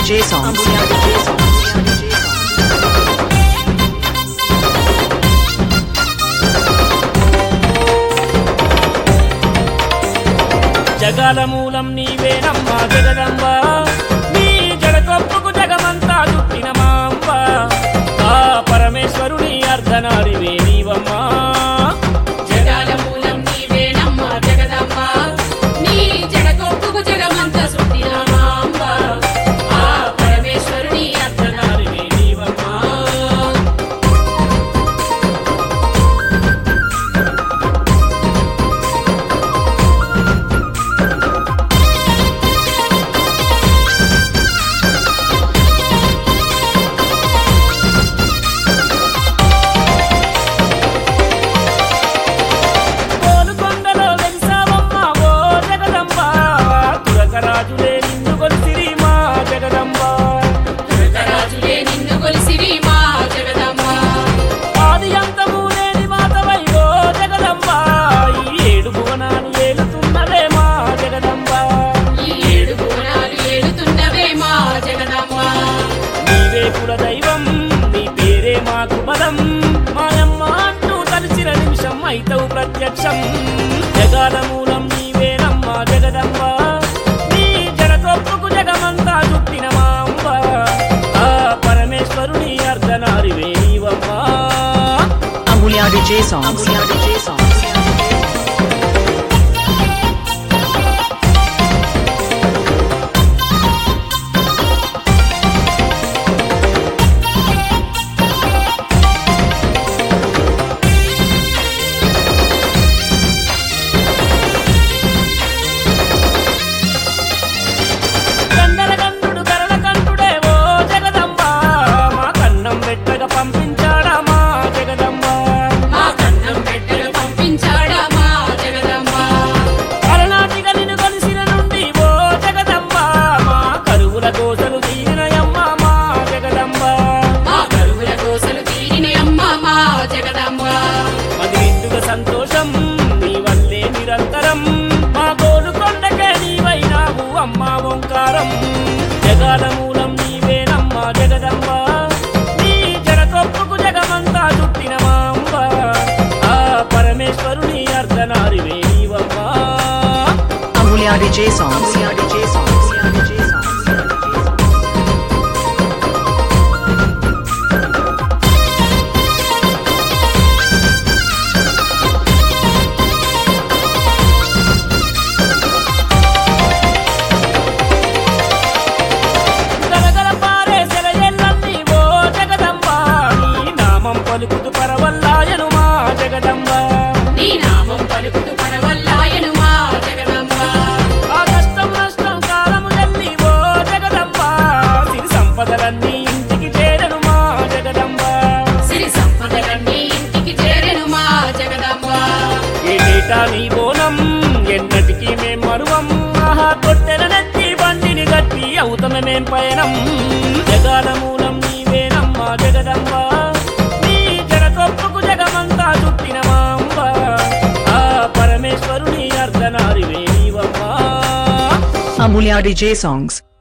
DJ songs. Amulya DJ songs. జగాల మూలం నీవేనమ్మా జగదంబ నీ జడకొప్పుకు జగమంతా చుట్టిన మా అంబ ఆ పరమేశ్వరుని అర్ధనారివే నీవమ్మా జగాల మూలం నీవేనమ్మా జగదమ్మ నీ జగకొప్పుకు జగమంత సుట్టిన మాంబ ఆ పరమేశ్వరుని అర్ధనారివే నీవమ్మా కోలుకొండలో వెలిసావమ్మ ఓ జగదంబ తురకరాజులే నిన్ను కొలిసిరి మా జగదంబ రాజులే నిన్ను కొలిసిరి మా జగదమ్మ ఆది అంతము లేని మాతవై ఓ జగదంబ ఈ ఏడు భువనాలు ఏలుతున్నవే మా జగదంబ ఈ ఏడు కోణాలు ఏడుతున్నవే మా జగదమ్మ నీవే కుల దైవం నీ పేరే మాకు బలం మాయమ్మ అంటూ తలిచిన నిమిషం అయితవు ప్రత్యక్షం జగాల మూలం నీవేనమ్మా జగదంబ నీ జడకొప్పుకు జగమంతా చుట్టిన మా అంబ ఆ పరమేశ్వరుని అర్ధనారివే నీవమ్మా Amulya DJ songs. Amulya DJ songs. గండల గండుడు గరళ కంఠుడే ఓ జగదంబ మా కన్నం పెట్టగా పంపించాడా మా జగదంబ మా కన్నం పెట్టలు పంపించాడా మా జగదమ్మ అలనాటిగా నిన్ను కలిసిన నుండి ఓ జగదంబ మా కరువుల దోసలు తీరినయమ్మ మా జగదంబ మా కరువుల కోసలు తీరినయమ్మ మా జగదమ్మ అది నిండుగా సంతోషం నీ వల్లే నిరంతరం మా గోలు కొండకే నీవైనావు అమ్మా ఓంకారం జగాల మూలం నీవేనమ్మా జగదంబ నీ జడకొప్పుకు జగమంతా చుట్టిన మా అంబ ఆ పరమేశ్వరుని అర్ధనారివే నీవమ్మా Amulya DJ songs. Amulya DJ songs. Amulya DJ songs. గలగల పారే సెలయెల్లన్నీ ఓ జగదంబ నీ నామం పలుకుతు పరవల్లాయను మా జగదంబ నీ నామం పలుకుతు పరవల్లాయను మా జగదమ్మ ఆ కష్టం నష్టం కాలము జల్లి ఓ జగదంబ సిరి సంపదలన్నీ ఇంటికి చేరను మా జగదంబ సిరి సంపదలన్నీ ఇంటికి చేరెను మా జగదమ్మ ఈ డేటా నీ బోనం ఎన్నటికీ మేం మరువం ఆహా కొట్టెల నెత్తి బండిని గట్టి అవుతమే మేం పయనం జగాల మూలం నీవేనమ్మా జగదంబ నీ జగకొప్పుకు జగమంతా చుట్టిన మా అంబ ఆ పరమేశ్వరుని అర్ధనారివే నీవమ్మా Amulya DJ songs.